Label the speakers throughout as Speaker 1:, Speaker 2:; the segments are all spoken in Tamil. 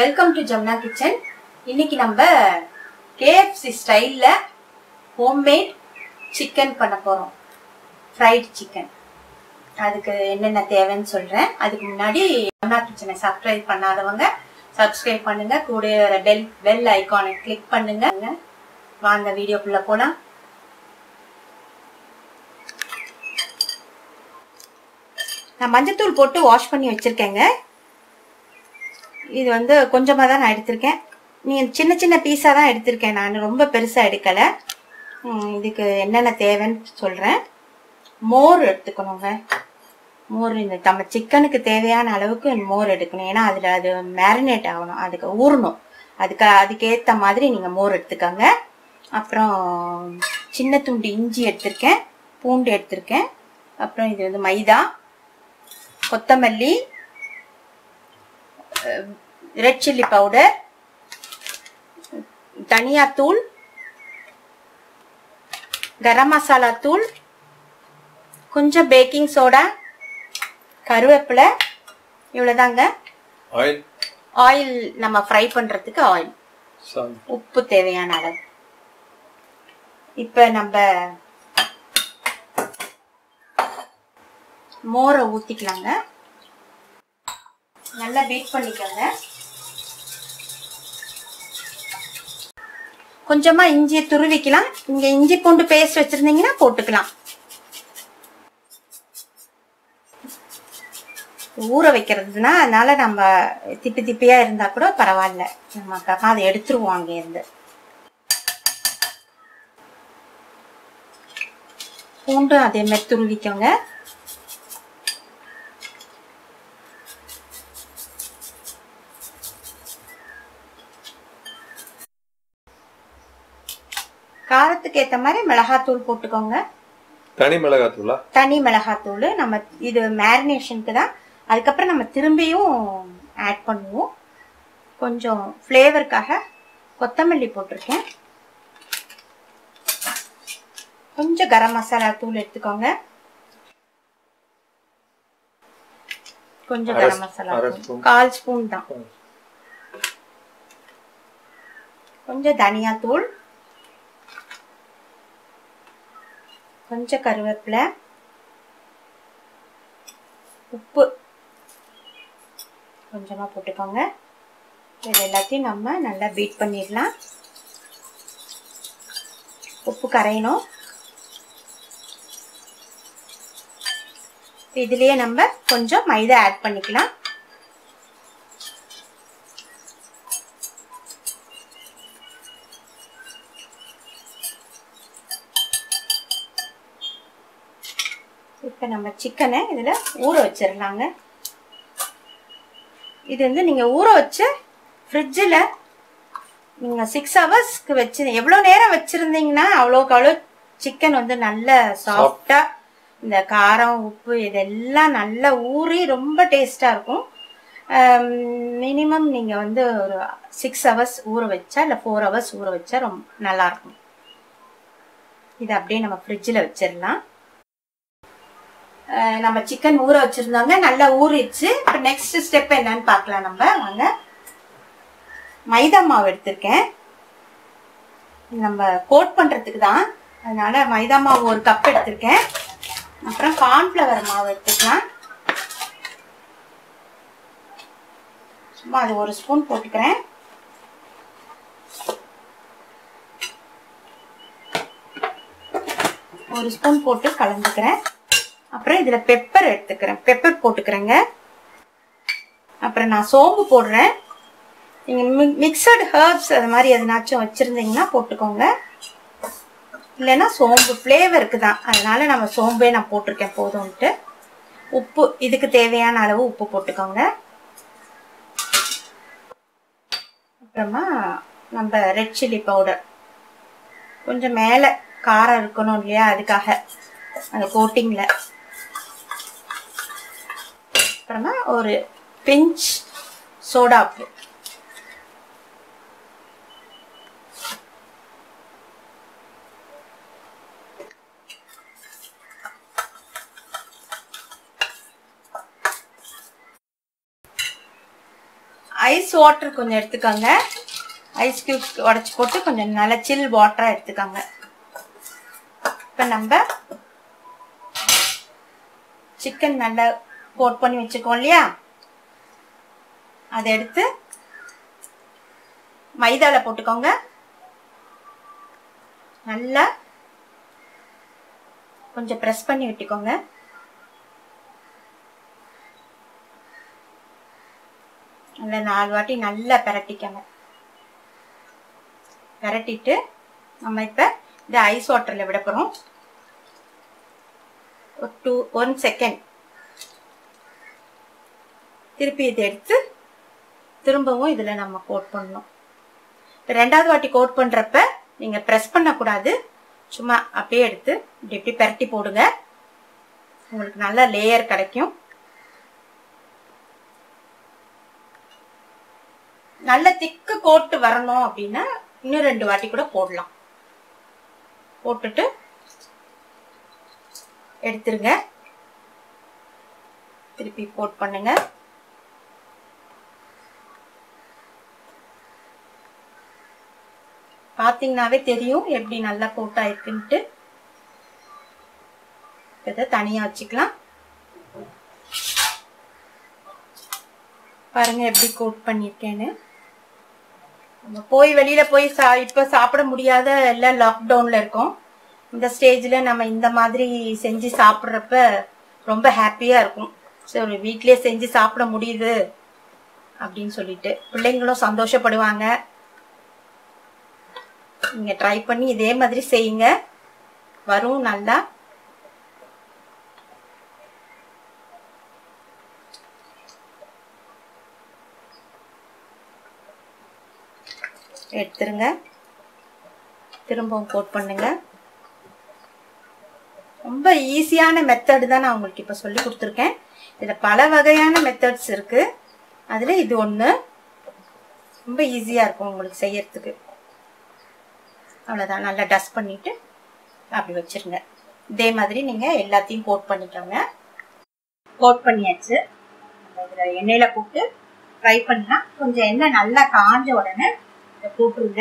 Speaker 1: வெல்கம் டு ஜமுனா கிச்சன் இன்னைக்கு நம்ம கேஎஃப்சி ஸ்டைலில் ஹோம்மேட் சிக்கன் பண்ண போகிறோம் ஃப்ரைட் சிக்கன் அதுக்கு என்னென்ன தேவைன்னு சொல்கிறேன் அதுக்கு முன்னாடி ஜமுனா கிச்சனை சப்ஸ்கிரைப் பண்ணாதவங்க சப்ஸ்கிரைப் பண்ணுங்க கூட வர பெல் பெல் ஐகானை கிளிக் பண்ணுங்க வாங்க வீடியோக்குள்ளே போகலாம் நான் மஞ்சத்தூள் போட்டு வாஷ் பண்ணி வச்சுருக்கேங்க இது வந்து கொஞ்சமாக தான் நான் எடுத்திருக்கேன் நீ சின்ன சின்ன பீஸாக தான் எடுத்திருக்கேன் நான் ரொம்ப பெருசாக எடுக்கலை ம், இதுக்கு என்னென்ன தேவைன்னு சொல்கிறேன் மோர் எடுத்துக்கணுங்க மோர் இந்த நம்ம சிக்கனுக்கு தேவையான அளவுக்கு மோர் எடுக்கணும் ஏன்னா அதில் அது மேரினேட் ஆகணும் அதுக்கு ஊறணும் அதுக்கு அதுக்கேற்ற மாதிரி நீங்கள் மோர் எடுத்துக்கோங்க அப்புறம் சின்ன துண்டு இஞ்சி எடுத்திருக்கேன் பூண்டு எடுத்திருக்கேன் அப்புறம் இது வந்து மைதா கொத்தமல்லி ரெட் சில்லி பவுடர் தனியாத்தூள் கரம் மசாலா தூள் கொஞ்சம் பேக்கிங் சோடா கருவேப்பிலை இவ்வளோதாங்க
Speaker 2: ஆயில்
Speaker 1: ஆயில் நம்ம ஃப்ரை பண்ணுறதுக்கு ஆயில்
Speaker 2: சால்
Speaker 1: உப்பு தேவையான அளவு இப்போ நம்ம மோரை ஊற்றிக்கலாங்க நல்லா பீட் பண்ணிக்கோங்க கொஞ்சமா இஞ்சியை துருவிக்கலாம் இங்க இஞ்சி பூண்டு பேஸ்ட் வச்சிருந்தீங்கன்னா போட்டுக்கலாம் ஊற வைக்கிறதுனா அதனால நம்ம திப்பி திப்பியா இருந்தா கூட பரவாயில்ல நம்ம அப்புறமா அதை எடுத்துருவோம் அங்க இருந்து பூண்டும் அதே மாதிரி துருவிக்கோங்க காரத்துக்கு ஏத்த மாதிரி மிளகாத்தூள் போட்டுக்கோங்க
Speaker 2: தனி மிளகாத்தூளா
Speaker 1: தனி மிளகாத்தூள் நம்ம இது மேரினேஷனுக்கு தான் அதுக்கப்புறம் நம்ம திரும்பியும் ஆட் பண்ணுவோம் கொஞ்சம் ஃப்ளேவருக்காக கொத்தமல்லி போட்டிருக்கேன் கொஞ்சம் கரம் மசாலா தூள் எடுத்துக்கோங்க கொஞ்சம்
Speaker 2: அரை
Speaker 1: கரம்
Speaker 2: ஸ்பூ-
Speaker 1: மசாலா
Speaker 2: அரை
Speaker 1: தூள்
Speaker 2: ஸ்பூன்.
Speaker 1: கால் ஸ்பூன் தான் கொஞ்சம் தனியா தூள் கொஞ்சம் கருவேப்பிலை உப்பு கொஞ்சமாக போட்டுக்கோங்க இது எல்லாத்தையும் நம்ம நல்லா பீட் பண்ணிடலாம் உப்பு கரையணும் இதுலயே நம்ம கொஞ்சம் மைதா ஆட் பண்ணிக்கலாம் இப்போ நம்ம சிக்கனை இதில் ஊற வச்சிடலாங்க இது வந்து நீங்கள் ஊற வச்சு ஃப்ரிட்ஜில் நீங்கள் சிக்ஸ் ஹவர்ஸ்க்கு வச்சு எவ்வளோ நேரம் வச்சுருந்தீங்கன்னா அவ்வளோக்கு அவ்வளோ சிக்கன் வந்து நல்ல சாஃப்டாக இந்த காரம் உப்பு இதெல்லாம் நல்லா ஊறி ரொம்ப டேஸ்ட்டாக இருக்கும் மினிமம் நீங்கள் வந்து ஒரு சிக்ஸ் ஹவர்ஸ் ஊற வச்சா இல்லை ஃபோர் ஹவர்ஸ் ஊற வச்சா ரொம்ப நல்லாயிருக்கும் இதை அப்படியே நம்ம ஃப்ரிட்ஜில் வச்சிடலாம் அஹ் நம்ம சிக்கன் ஊற வச்சிருந்தாங்க நல்லா ஊறிடுச்சு இப்போ நெக்ஸ்ட் ஸ்டெப் என்னன்னு பார்க்கலாம் நம்ம வாங்க மைதா மாவு எடுத்திருக்கேன் நம்ம கோட் பண்ணுறதுக்கு தான் அதனால மைதா மாவு ஒரு கப் எடுத்திருக்கேன் அப்புறம் கார்ன்ஃப்ளவர் மாவு எடுத்துக்கலாம் சும்மா அது ஒரு ஸ்பூன் போட்டுக்கிறேன் ஒரு ஸ்பூன் போட்டு கலந்துக்கிறேன் அப்புறம் இதில் பெப்பர் எடுத்துக்கிறேன் பெப்பர் போட்டுக்கிறேங்க அப்புறம் நான் சோம்பு போடுறேன் நீங்கள் மிக்சடு ஹர்ப்ஸ் அது மாதிரி எதனாச்சும் வச்சுருந்தீங்கன்னா போட்டுக்கோங்க இல்லைன்னா சோம்பு ஃப்ளேவருக்கு தான் அதனால நம்ம சோம்பே நான் போட்டிருக்கேன் போதும்ன்ட்டு உப்பு இதுக்கு தேவையான அளவு உப்பு போட்டுக்கோங்க அப்புறமா நம்ம ரெட் சில்லி பவுடர் கொஞ்சம் மேலே காரம் இருக்கணும் இல்லையா அதுக்காக அந்த கோட்டிங்கில் அப்புறமா ஒரு பிஞ்ச் சோடா உப்பு ஐஸ் வாட்டர் கொஞ்சம் எடுத்துக்கோங்க ஐஸ் கியூப்ஸ் உடச்சி போட்டு கொஞ்சம் நல்ல சில் வாட்டராக எடுத்துக்கோங்க இப்போ நம்ம சிக்கன் நல்லா கோட் பண்ணி வச்சுக்கோம் இல்லையா அதை எடுத்து மைதாவில் போட்டுக்கோங்க நல்லா கொஞ்சம் ப்ரெஸ் பண்ணி விட்டுக்கோங்க நல்லா நாலு வாட்டி நல்லா பிரட்டிக்கோங்க பிரட்டிட்டு நம்ம இப்போ இந்த ஐஸ் வாட்டரில் விட போகிறோம் ஒரு டூ ஒன் செகண்ட் திருப்பி இதை எடுத்து திரும்பவும் இதில் நம்ம கோட் பண்ணணும் இப்போ ரெண்டாவது வாட்டி கோட் பண்ணுறப்ப நீங்கள் ப்ரெஸ் பண்ணக்கூடாது சும்மா அப்படியே எடுத்து இப்படி இப்படி பெரட்டி போடுங்க உங்களுக்கு நல்ல லேயர் கிடைக்கும் நல்ல திக்கு கோட்டு வரணும் அப்படின்னா இன்னும் ரெண்டு வாட்டி கூட போடலாம் போட்டுட்டு எடுத்துருங்க திருப்பி கோட் பண்ணுங்க பார்த்தீங்கன்னாவே தெரியும் எப்படி நல்லா கோட் ஆயிருக்குன்ட்டு இதை தனியா வச்சுக்கலாம் பாருங்க எப்படி கோட் பண்ணியிருக்கேன்னு நம்ம போய் வெளியில போய் சா இப்போ சாப்பிட முடியாத எல்லாம் லாக்டவுன்ல இருக்கோம் இந்த ஸ்டேஜில் நம்ம இந்த மாதிரி செஞ்சு சாப்பிட்றப்ப ரொம்ப ஹாப்பியாக இருக்கும் சரி வீட்லயே செஞ்சு சாப்பிட முடியுது அப்படின்னு சொல்லிட்டு பிள்ளைங்களும் சந்தோஷப்படுவாங்க நீங்க ட்ரை பண்ணி இதே மாதிரி செய்யுங்க வரும் நல்லா எடுத்துருங்க திரும்பவும் கோட் பண்ணுங்க ரொம்ப ஈஸியான மெத்தட் தான் நான் உங்களுக்கு இப்போ சொல்லி கொடுத்துருக்கேன் இதில் பல வகையான மெத்தட்ஸ் இருக்கு அதில் இது ஒன்று ரொம்ப ஈஸியாக இருக்கும் உங்களுக்கு செய்யறதுக்கு அவ்வளோதான் நல்லா டஸ்ட் பண்ணிட்டு அப்படி வச்சிருங்க இதே மாதிரி நீங்கள் எல்லாத்தையும் கோட் பண்ணிக்கோங்க கோட் பண்ணியாச்சு இதில் எண்ணெயில் போட்டு ஃப்ரை பண்ணலாம் கொஞ்சம் எண்ணெய் நல்லா காஞ்ச உடனே இதை போட்டுருங்க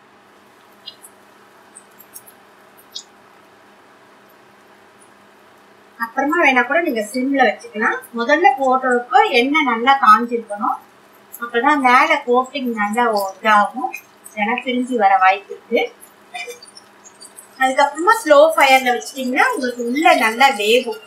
Speaker 1: அப்புறமா வேணா கூட நீங்க சிம்ல வச்சுக்கலாம் முதல்ல போடுறப்போ எண்ணெய் நல்லா காஞ்சிருக்கணும் அப்பதான் மேல கோட்டிங் நல்லா இதாகும் ஏன்னா பிரிஞ்சு வர வாய்ப்பு இருக்கு அதுக்கப்புறமா ஸ்லோ ஃபயர்ல வச்சிட்டீங்கன்னா உங்களுக்கு உள்ள நல்லா வேகும்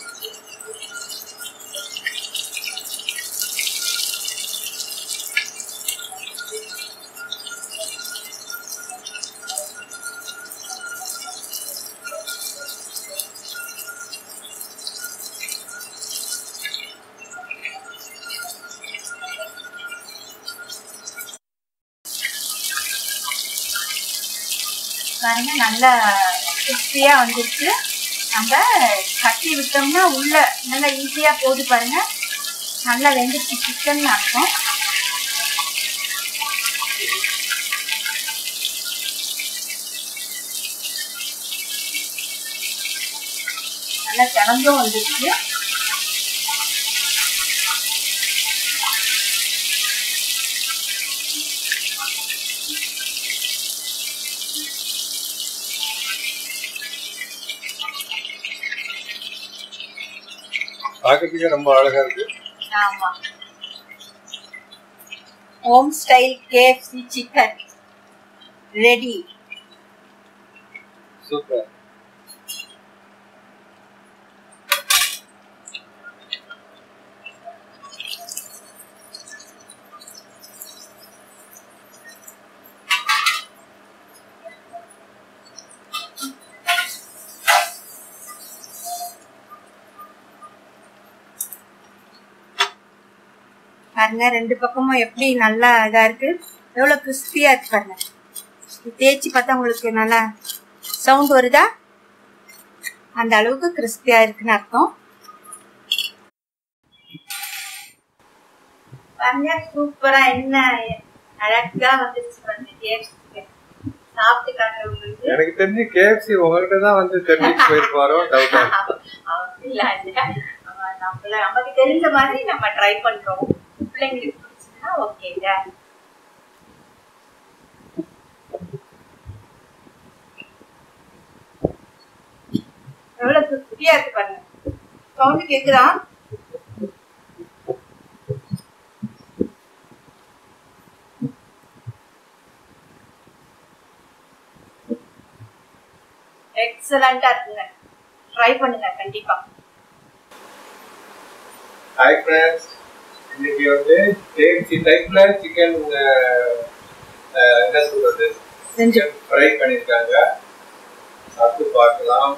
Speaker 1: பாருங்க நல்லா கிறிஸ்பியா வந்துருச்சு நம்ம கட்டி விட்டோம்னா உள்ள நல்லா ஈஸியா போகுது பாருங்க நல்லா வெந்துச்சு சிக்கன் அர்த்தம் நல்லா திறந்தும் வந்துருச்சு
Speaker 2: பார்க்கறதுக்கே ரொம்ப அழகா இருக்கு
Speaker 1: ஆமா home style KFC chicken ready
Speaker 2: super
Speaker 1: பாருங்க ரெண்டு பக்கமும் எப்படி நல்லா இதா இருக்கு எவ்வளவு கிறிஸ்பியா இருக்கு பாருங்க இது தேய்ச்சி பார்த்தா உங்களுக்கு நல்லா சவுண்ட் வருதா அந்த அளவுக்கு கிறிஸ்பியா இருக்குன்னு அர்த்தம் பாருங்க சூப்பரா என்ன அழகா வந்துருச்சு பாருங்க taste க்கு. சாப்பிட்டு காட்டுறவங்களுக்கு
Speaker 2: எனக்கு தெரிஞ்சு கேஎஃப்சி உங்ககிட்ட தான் வந்து தெரிஞ்சுட்டு போயிருப்பாரோ டவுட்டா
Speaker 1: அப்படிலாம் இல்ல. நம்ம நம்மள நமக்கு தெரிஞ்ச மாதிரி நம்ம ட்ரை பண்றோம் பிள்ளைங்களுக்கு பிடிச்சது ஓகேங்க எவ்வளவு கிறிஸ்பியா இருக்கு பாருங்க சவுண்ட் கேக்குதா எக்ஸலண்டா இருக்குங்க ட்ரை பண்ணுங்க கண்டிப்பா
Speaker 2: ஹாய் ஃப்ரெண்ட்ஸ் இன்னைக்கு வந்து கேஎஃப்சி டைப்ல சிக்கன் என்ன சொல்றது
Speaker 1: செஞ்சு
Speaker 2: ஃப்ரை பண்ணியிருக்காங்க சாப்பிட்டு பார்க்கலாம்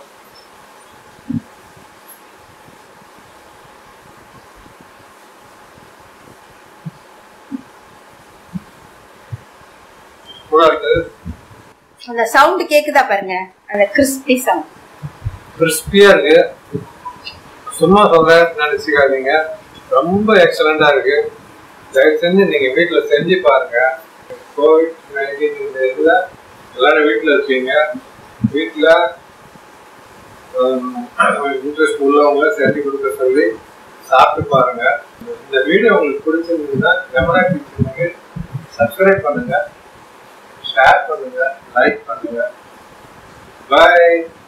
Speaker 2: சூடா இருக்குது
Speaker 1: அந்த சவுண்ட் கேக்குதா பாருங்க அந்த கிறிஸ்பி சவுண்ட்
Speaker 2: கிறிஸ்பியா இருக்கு சும்மா சொல்ல நினைச்சுக்காதீங்க ரொம்ப எக்ஸலண்டா இருக்கு தயவு செஞ்சு நீங்க வீட்டுல செஞ்சு பாருங்க கோவிட் நைன்டீன் இந்த இதுல எல்லாரும் வீட்டுல இருக்கீங்க வீட்டுல இன்ட்ரெஸ்ட் உள்ளவங்கள செஞ்சு கொடுக்க சொல்லி சாப்பிட்டு பாருங்க இந்த வீடியோ உங்களுக்கு பிடிச்சிருந்ததுன்னா கேமரா கிச்சனுக்கு சப்ஸ்கிரைப் பண்ணுங்க ஷேர் பண்ணுங்க லைக் பண்ணுங்க பாய்